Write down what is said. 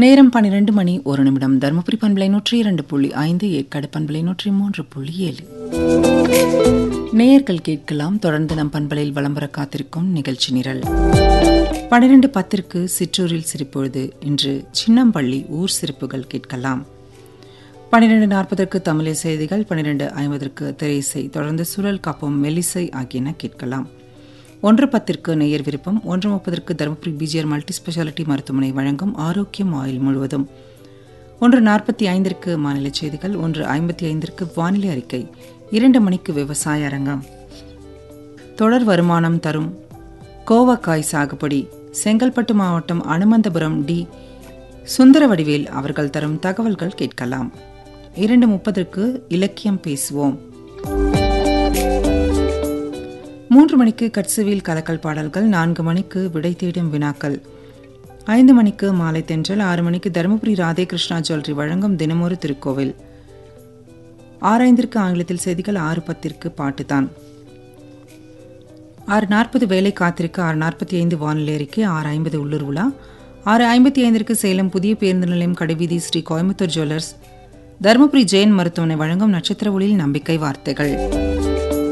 நேரம் பன்னிரண்டு மணி ஒரு நிமிடம் தருமபுரி பண்பலை நூற்றி இரண்டு புள்ளி ஐந்து ஏற்காடு பண்பலை நூற்றி மூன்று புள்ளி ஏழு நேயர்கள் கேட்கலாம் தொடர்ந்து நம் பண்பலையில் வலம் வர காத்திருக்கும் நிகழ்ச்சி நிரல் பன்னிரண்டு பத்திற்கு சிற்றூரில் சிரிப்பொழுது இன்று சின்னம்பள்ளி ஊர் சிரிப்புகள் கேட்கலாம் பன்னிரண்டு நாற்பதற்கு தமிழை செய்திகள் பன்னிரண்டு ஐம்பதற்கு திரையிசை தொடர்ந்து சுழல் காப்போம் மெல்லிசை ஆகியன கேட்கலாம் ஒன்று பத்திற்கு நேயர் விருப்பம் ஒன்று முப்பதற்கு தருமபுரி பிஜிஆர் மல்டி ஸ்பெஷாலிட்டி மருத்துவமனை வழங்கும் ஆரோக்கியம் ஆயுள் முழுவதும் ஒன்று நாற்பத்தி ஐந்திற்கு மாநில செய்திகள் ஒன்று ஐம்பத்தி ஐந்திற்கு வானிலை அறிக்கை இரண்டு மணிக்கு விவசாய அரங்கம் தொடர் வருமானம் தரும் கோவக்காய் சாகுபடி செங்கல்பட்டு மாவட்டம் அனுமந்தபுரம் டி சுந்தரவடிவேல் அவர்கள் தரும் தகவல்கள் கேட்கலாம் இரண்டு முப்பதற்கு இலக்கியம் பேசுவோம் மூன்று மணிக்கு கட்சுவில் கலக்கல் பாடல்கள் நான்கு மணிக்கு விடை தேடும் வினாக்கள் ஐந்து மணிக்கு மாலை தென்றல் ஆறு மணிக்கு தருமபுரி ராதே கிருஷ்ணா ஜுவல்லரி வழங்கும் தினமொரு திருக்கோவில் ஆரைந்திற்கு ஆங்கிலத்தில் செய்திகள் ஆறு பத்திற்கு பாட்டுதான் ஆறு நாற்பது வேலை காத்திருக்கு ஆறு நாற்பத்தி ஐந்து வானிலை அறிக்கை ஆறு ஐம்பது உள்ளூர் உலா ஆறு ஐம்பத்தி ஐந்திற்கு சேலம் புதிய பேருந்து நிலையம் கடைவீதி ஸ்ரீ கோயம்புத்தூர் ஜுவல்லர்ஸ் தருமபுரி ஜெயின் மருத்துவமனை வழங்கும் நட்சத்திர ஒளியில் நம்பிக்கை வார்த்தைகள்